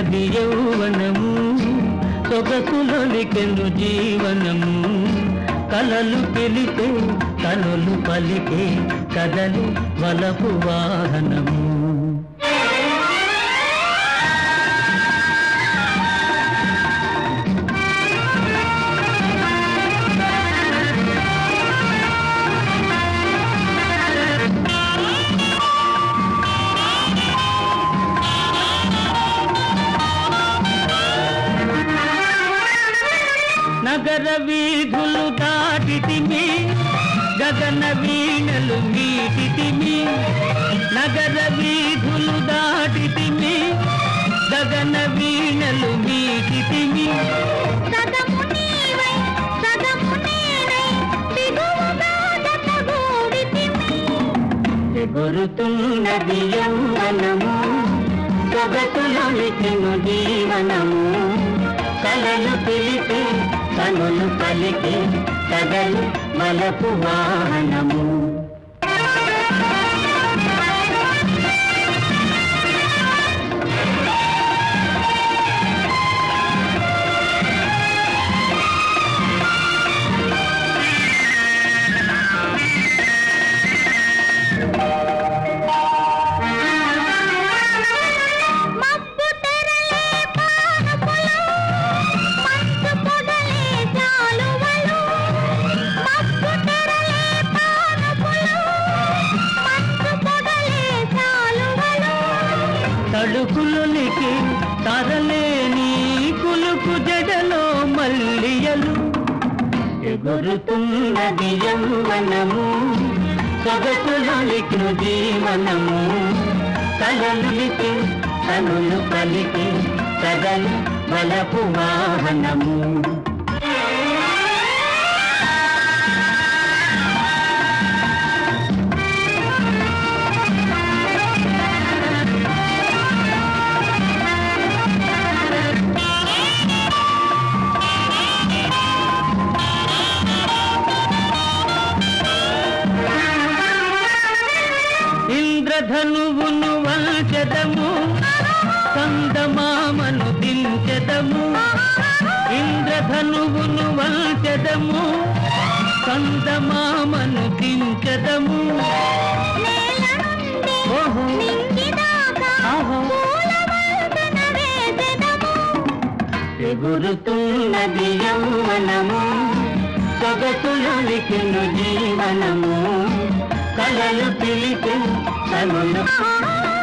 ఎగురుతున్నది యౌవనము సొగసులొలికెను జీవనము కలలు పిలితే కనులు పలికే కదలి వలపు వాహనము నగర వీధులు దాటితిమి గగన వీణలు మీటితిమి నగర వీధులు దాటితిమి గగన వీణలు మీటితిమి సదము నీవై సదము నేనై దిగువగా జతగూడితిమి ఎగురుతున్నది యౌవనము సొగసులొలికెను జీవనము కలలు పిలిపి కనులు పలికి కదలు మలపు వాహనము మబ్బు తెరలే పానపులు మంచు పొగలే జాలువలు మబ్బు తెరలే పానపులు మంచు పొగలే జాలువలు తడుకులొలికి తరలేని కులుకు జడలో మల్లియలు ఎగురుతున్నది యౌవనము సొగసులొలికి జీవనము కలలులికి కనులు పలికి కదలు వలపు వాహనము ఇంద్రధనువును వంచదము కందమామను దించదము ఇంద్రధనువును వంచదము కందమామను దించదము నేల నుండి ఓహో నింగిదాకా ఆహో పూల వాసన వేసెదము ఎగురుతున్నది యౌవనము సొగసులొలికెను జీవనము కలలు పిలిచి కనులు ఆ